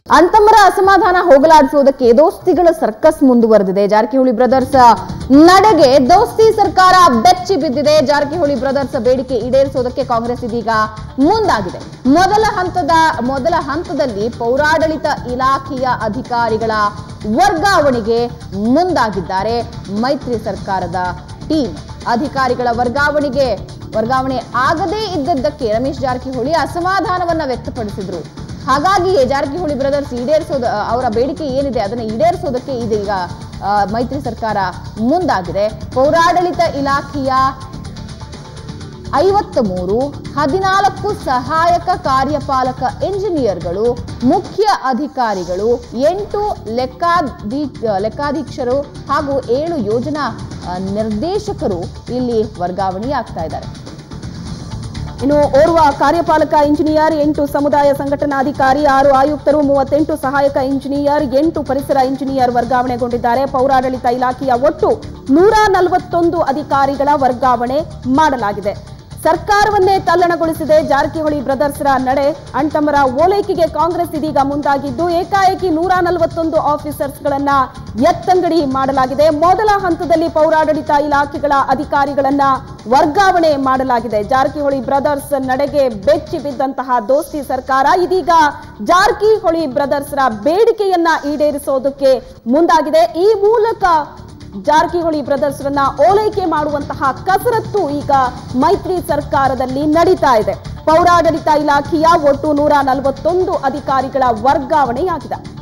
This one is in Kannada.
ಅಂತಮರ ಅಸಮಾಧಾನ ಹೋಗಲಾಡಿಸುವುದಕ್ಕೆ ದೋಸ್ತಿಗಳ ಸರ್ಕಸ್ ಮುಂದುವರೆದಿದೆ ಜಾರಕಿಹೊಳಿ ಬ್ರದರ್ಸ್ ನಡೆಗೆ ದೋಸ್ತಿ ಸರ್ಕಾರ ಬೆಚ್ಚಿ ಬಿದ್ದಿದೆ ಜಾರಕಿಹೊಳಿ ಬ್ರದರ್ಸ್ ಬೇಡಿಕೆ ಈಡೇರಿಸುವುದಕ್ಕೆ ಕಾಂಗ್ರೆಸ್ ಇದೀಗ ಮುಂದಾಗಿದೆ ಮೊದಲ ಹಂತದ ಮೊದಲ ಹಂತದಲ್ಲಿ ಪೌರಾಡಳಿತ ಇಲಾಖೆಯ ಅಧಿಕಾರಿಗಳ ವರ್ಗಾವಣೆಗೆ ಮುಂದಾಗಿದ್ದಾರೆ ಮೈತ್ರಿ ಸರ್ಕಾರದ ಟೀಮ್ ಅಧಿಕಾರಿಗಳ ವರ್ಗಾವಣೆಗೆ ವರ್ಗಾವಣೆ ಆಗದೇ ಇದ್ದದ್ದಕ್ಕೆ ರಮೇಶ್ ಜಾರಕಿಹೊಳಿ ಅಸಮಾಧಾನವನ್ನ ವ್ಯಕ್ತಪಡಿಸಿದ್ರು ಹಾಗಾಗಿಯೇ ಜಾರಕಿಹೊಳಿ ಬ್ರದರ್ಸ್ ಈಡೇರಿಸೋದ ಅವರ ಬೇಡಿಕೆ ಏನಿದೆ ಅದನ್ನು ಈಡೇರಿಸೋದಕ್ಕೆ ಇದೀಗ ಆ, ಮೈತ್ರಿ ಸರ್ಕಾರ ಮುಂದಾಗಿದೆ ಪೌರಾಡಳಿತ ಇಲಾಖೆಯ ಐವತ್ತ ಮೂರು ಹದಿನಾಲ್ಕು ಸಹಾಯಕ ಕಾರ್ಯಪಾಲಕ ಎಂಜಿನಿಯರ್ಗಳು ಮುಖ್ಯ ಅಧಿಕಾರಿಗಳು ಎಂಟು ಲೆಕ್ಕಾಧಿ ಲೆಕ್ಕಾಧೀಕ್ಷರು ಹಾಗೂ ಏಳು ಯೋಜನಾ ಆ, ನಿರ್ದೇಶಕರು ಇಲ್ಲಿ ವರ್ಗಾವಣೆಯಾಗ್ತಾ ಇದ್ದಾರೆ ಇನ್ನು ಓರ್ವ ಕಾರ್ಯಪಾಲಕ ಇಂಜಿನಿಯರ್ ಎಂಟು ಸಮುದಾಯ ಸಂಘಟನಾಧಿಕಾರಿ ಆರು ಆಯುಕ್ತರು ಮೂವತ್ತೆಂಟು ಸಹಾಯಕ ಇಂಜಿನಿಯರ್ ಎಂಟು ಪರಿಸರ ಇಂಜಿನಿಯರ್ ವರ್ಗಾವಣೆಗೊಂಡಿದ್ದಾರೆ ಪೌರಾಡಳಿತ ಇಲಾಖೆಯ ಒಟ್ಟು ನೂರ ನಲವತ್ತೊಂದು ಅಧಿಕಾರಿಗಳ ವರ್ಗಾವಣೆ ಮಾಡಲಾಗಿದೆ ಸರ್ಕಾರವನ್ನೇ ತಲ್ಲಣಗೊಳಿಸಿದೆ ಜಾರಕಿಹೊಳಿ ಬ್ರದರ್ಸ್ರ ನಡೆ ಅಂಟಮರ ಓಲೈಕೆಗೆ ಕಾಂಗ್ರೆಸ್ ಇದೀಗ ಮುಂದಾಗಿದ್ದು ಏಕಾಏಕಿ ನೂರ ನಲವತ್ತೊಂದು ಆಫೀಸರ್ಸ್ಗಳನ್ನ ಎತ್ತಂಗಡಿ ಮಾಡಲಾಗಿದೆ ಮೊದಲ ಹಂತದಲ್ಲಿ ಪೌರಾಡಳಿತ ಇಲಾಖೆಗಳ ಅಧಿಕಾರಿಗಳನ್ನ ವರ್ಗಾವಣೆ ಮಾಡಲಾಗಿದೆ ಜಾರಕಿಹೊಳಿ ಬ್ರದರ್ಸ್ ನಡೆಗೆ ಬೆಚ್ಚಿ ಬಿದ್ದಂತಹ ದೋಸ್ತಿ ಸರ್ಕಾರ ಇದೀಗ ಜಾರಕಿಹೊಳಿ ಬ್ರದರ್ಸ್ರ ಬೇಡಿಕೆಯನ್ನ ಈಡೇರಿಸೋದಕ್ಕೆ ಮುಂದಾಗಿದೆ ಈ ಮೂಲಕ ಜಾರಕಿಹೊಳಿ ಬ್ರದರ್ಸ್ರನ್ನ ಓಲೈಕೆ ಮಾಡುವಂತಹ ಕಸರತ್ತು ಈಗ ಮೈತ್ರಿ ಸರ್ಕಾರದಲ್ಲಿ ನಡೀತಾ ಇದೆ ಪೌರಾಡಳಿತ ಇಲಾಖೆಯ ಒಟ್ಟು ನೂರ ನಲವತ್ತೊಂದು ಅಧಿಕಾರಿಗಳ ವರ್ಗಾವಣೆಯಾಗಿದೆ